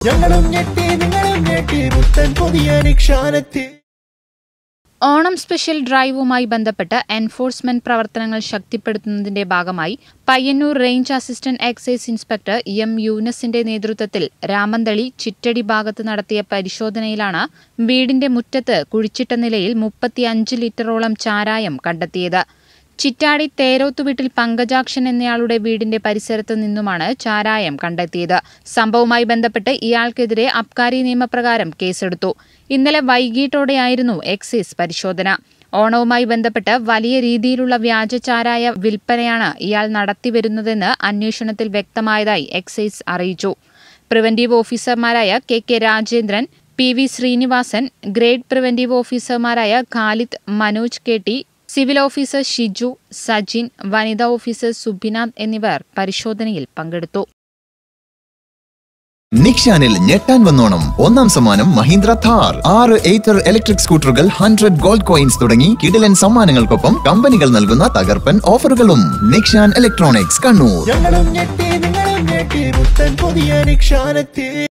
ഞങ്ങളും ഞെട്ടി നിങ്ങളും ഞെട്ടി പുത്തൻ പുതിയ നിക്ഷാനത്തിൽ ഓണം സ്പെഷ്യൽ ഡ്രൈവുമായി ബന്ധപ്പെട്ട് എൻഫോഴ്സ്മെന്റ് പ്രവർത്തനങ്ങൾ ശക്തിപ്പെടുത്തുന്നതിന്റെ ഭാഗമായി Payyanur range assistant excise inspector M യൂനസിന്റെ നേതൃത്വത്തിൽ രാമന്തളി ചിറ്റടി ഭാഗത്ത് നടത്തിയ പരിശോധനയിലാണ് വീടിന്റെ മുറ്റത്ത് കുഴിച്ചിട്ട നിലയിൽ മുപ്പത്തിയഞ്ച് ലിറ്ററോളം ചാരായം കണ്ടെത്തിയത് ചിറ്റാടി തേരോത്ത് വീട്ടിൽ പങ്കജാക്ഷൻ എന്നയാളുടെ വീടിന്റെ പരിസരത്ത് നിന്നുമാണ് ചാരായം കണ്ടെത്തിയത് സംഭവവുമായി ബന്ധപ്പെട്ട് ഇയാൾക്കെതിരെ അബ്കാരി നിയമപ്രകാരം കേസെടുത്തു ഇന്നലെ വൈകിട്ടോടെയായിരുന്നു എക്സൈസ് പരിശോധന ഓണവുമായി ബന്ധപ്പെട്ട് വലിയ രീതിയിലുള്ള വ്യാജ ചാരായ വിൽപ്പനയാണ് ഇയാൾ നടത്തിവരുന്നതെന്ന് അന്വേഷണത്തിൽ വ്യക്തമായതായി എക്സൈസ് അറിയിച്ചു പ്രിവന്റീവ് ഓഫീസർമാരായ K K Rajendran P V Sreenivasan grade preventive ഓഫീസർമാരായ Khalid Manoj K T civil officer Shiju Sajin വനിതാ ഓഫീസർ സുബിനാഥ് എന്നിവർ പരിശോധനയിൽ പങ്കെടുത്തു നിക്ഷാനിൽ ഞെട്ടാൻ വന്നോണം ഒന്നാം സമ്മാനം മഹീന്ദ്ര താർ ആറ് എയ്ത്തർ ഇലക്ട്രിക് സ്കൂട്ടറുകൾ ഹൺഡ്രഡ് ഗോൾഡ് കോയിൻസ് തുടങ്ങി കിടിലൻ സമ്മാനങ്ങൾക്കൊപ്പം കമ്പനികൾ നൽകുന്ന തകർപ്പൻ ഓഫറുകളും നിക്ഷാൻ ഇലക്ട്രോണിക്സ് കണ്ണൂർ ഞങ്ങളും ഞെട്ടി നിങ്ങളും ഞെട്ടി പുത്തൻ പുതിയ നിക്ഷാനത്തിൽ